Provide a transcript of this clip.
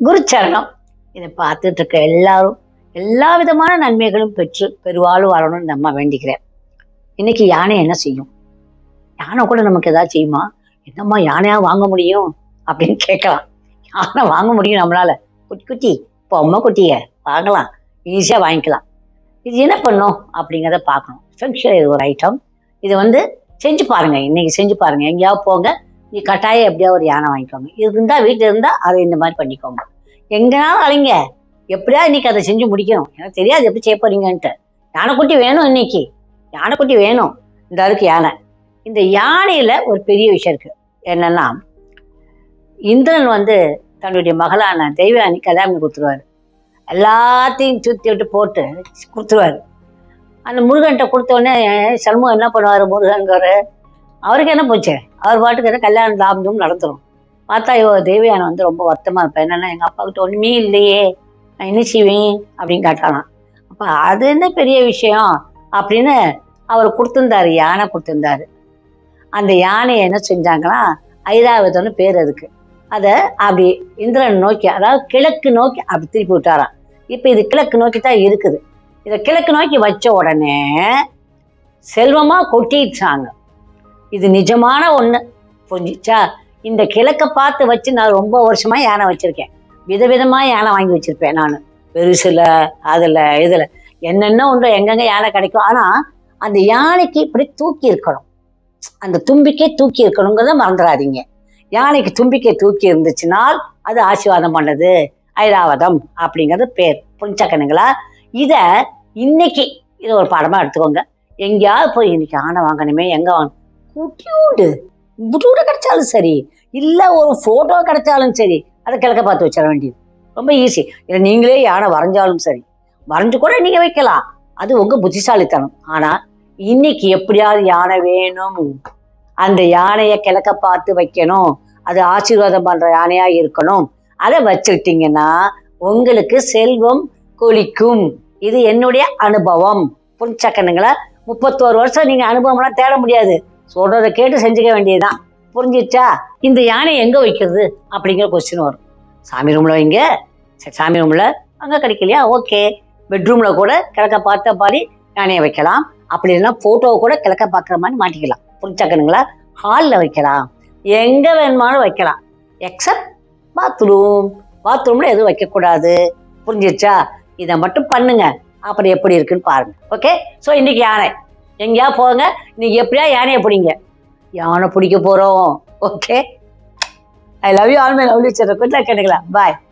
குருச்சரணம் இதை பார்த்துட்டு இருக்க எல்லாரும் எல்லா விதமான நன்மைகளும் பெற்று பெருவாழ்வு வரணும்னு நம்ம வேண்டிக்கிறேன் இன்னைக்கு யானை என்ன செய்யும் யானை கூட நமக்கு ஏதாவது செய்யுமா என்னம்மா யானையா வாங்க முடியும் அப்படின்னு கேட்கலாம் யானை வாங்க முடியும் நம்மளால குட்டி குட்டி பொம்மை குட்டிய வாங்கலாம் ஈஸியாக வாங்கிக்கலாம் இது என்ன பண்ணும் அப்படிங்கிறத பார்க்கணும் ஃபங்க்ஷன் இது ஒரு ஐட்டம் இது வந்து செஞ்சு பாருங்க இன்னைக்கு செஞ்சு பாருங்க எங்கேயாவது போங்க நீ கட்டாயம் எப்படியா ஒரு யானை வாங்கிக்கோங்க இது இருந்தால் வீட்டில் இருந்தால் அதை இந்த மாதிரி பண்ணிக்கோங்க எங்கனாலும் அலைங்க எப்படியா இன்னைக்கு அதை செஞ்சு முடிக்கணும் எனக்கு தெரியாது எப்படி செய்ய போறீங்கன்ட்டு யானைக்குட்டி வேணும் இன்னைக்கு யானைக்குட்டி வேணும் இந்த அருக்கு யானை இந்த யானையில ஒரு பெரிய விஷயம் இருக்கு என்னன்னா இந்திரன் வந்து தன்னுடைய மகளான தெய்வானி கல்யாணம் பண்ணி கொடுத்துருவாரு எல்லாத்தையும் சுத்தி விட்டு போட்டு கொடுத்துருவாரு அந்த முருகன்கிட்ட கொடுத்த உடனே சண்முகம் என்ன பண்ணுவார் முருகன்காரு அவருக்கு என்ன போச்சு அவர் பாட்டுக்கு என்ன கல்யாணம் தாமதம் நடந்துரும் பார்த்தா இவ தேவயானை வந்து ரொம்ப வருத்தமா இருப்பேன் என்னன்னா எங்க அப்பா கிட்ட ஒண்ணுமே இல்லையே நான் என்ன செய்வேன் அப்படின்னு கேட்டாலாம் அப்ப அது என்ன பெரிய விஷயம் அப்படின்னு அவர் கொடுத்திருந்தாரு யானை கொடுத்திருந்தாரு அந்த யானையை என்ன செஞ்சாங்கன்னா ஐராவதம்னு பேர் அதுக்கு அதை அப்படி இந்திரன் நோக்கி அதாவது கிழக்கு நோக்கி அப்படி திருப்பி விட்டாராம் இப்போ இது கிழக்கு நோக்கி தான் இருக்குது இதை கிழக்கு நோக்கி வச்ச உடனே செல்வமா கொட்டிடுச்சாங்க இது நிஜமான ஒண்ணு புரிஞ்சிச்சா இந்த கிழக்க பார்த்து வச்சு நான் ரொம்ப வருஷமா யானை வச்சிருக்கேன் விதவிதமா யானை வாங்கி வச்சிருப்பேன் நான் பெருசுல அதுல இதுல என்னென்ன உண்டோ எங்கெங்க யானை கிடைக்கும் ஆனா அந்த யானைக்கு இப்படி தூக்கி இருக்கணும் அந்த தும்பிக்கை தூக்கி இருக்கணுங்கிறத மறந்துடாதீங்க யானைக்கு தும்பிக்கை தூக்கி இருந்துச்சுனால் அது ஆசீர்வாதம் பண்ணது ஐராவதம் அப்படிங்கிறது பேர் புரிஞ்சாக்கணுங்களா இத இன்னைக்கு இதை ஒரு பாடமா எடுத்துக்கோங்க எங்கேயாவது போய் இன்னைக்கு யானை வாங்கணுமே எங்க வாங்கணும் குட்டியூண்டு புட்டூட கிடைச்சாலும் சரி இல்ல ஒரு போட்டோ கிடைச்சாலும் சரி அதை கிழக்க பார்த்து வச்சிட வேண்டியது ரொம்ப ஈஸி இல்லை நீங்களே யானை வரைஞ்சாலும் சரி வரைஞ்சு கூட நீங்க வைக்கலாம் அது உங்க புத்திசாலித்தனம் ஆனா இன்னைக்கு எப்படியாவது யானை வேணும் அந்த யானையை கிழக்க பார்த்து வைக்கணும் அது ஆசீர்வாதம் பண்ற யானையா இருக்கணும் அதை வச்சுக்கிட்டீங்கன்னா உங்களுக்கு செல்வம் கொளிக்கும் இது என்னுடைய அனுபவம் புரிஞ்சக்கணுங்களா முப்பத்தோரு வருஷம் நீங்க அனுபவம்லாம் தேட முடியாது சொல்றதை கேட்டு செஞ்சுக்க வேண்டியதுதான் புரிஞ்சிச்சா இந்த யானை எங்க வைக்கிறது அப்படிங்கிற கொஸ்டின் வரும் சாமி ரூம்ல வைங்க சரி சாமி ரூம்ல அங்க கிடைக்கலையா ஓகே பெட்ரூம்ல கூட கிழக்க பார்த்த மாதிரி யானையை வைக்கலாம் அப்படி இல்லைன்னா போட்டோவை கூட கிழக்க பார்க்குற மாதிரி மாட்டிக்கலாம் புரிஞ்சாக்கணுங்களா ஹாலில் வைக்கலாம் எங்க வேணுமாலும் வைக்கலாம் எக்ஸப்ட் பாத்ரூம் பாத்ரூம்ல எதுவும் வைக்கக்கூடாது புரிஞ்சிச்சா இதை மட்டும் பண்ணுங்க அப்புறம் எப்படி இருக்குன்னு பாருங்க ஓகே ஸோ இன்னைக்கு யானை எங்கேயா போங்க நீங்க எப்படியா யானையை பிடிங்க யானை பிடிக்க போறோம் okay I love you all my lovely sir good luck கேட்டுக்கலாம் பாய்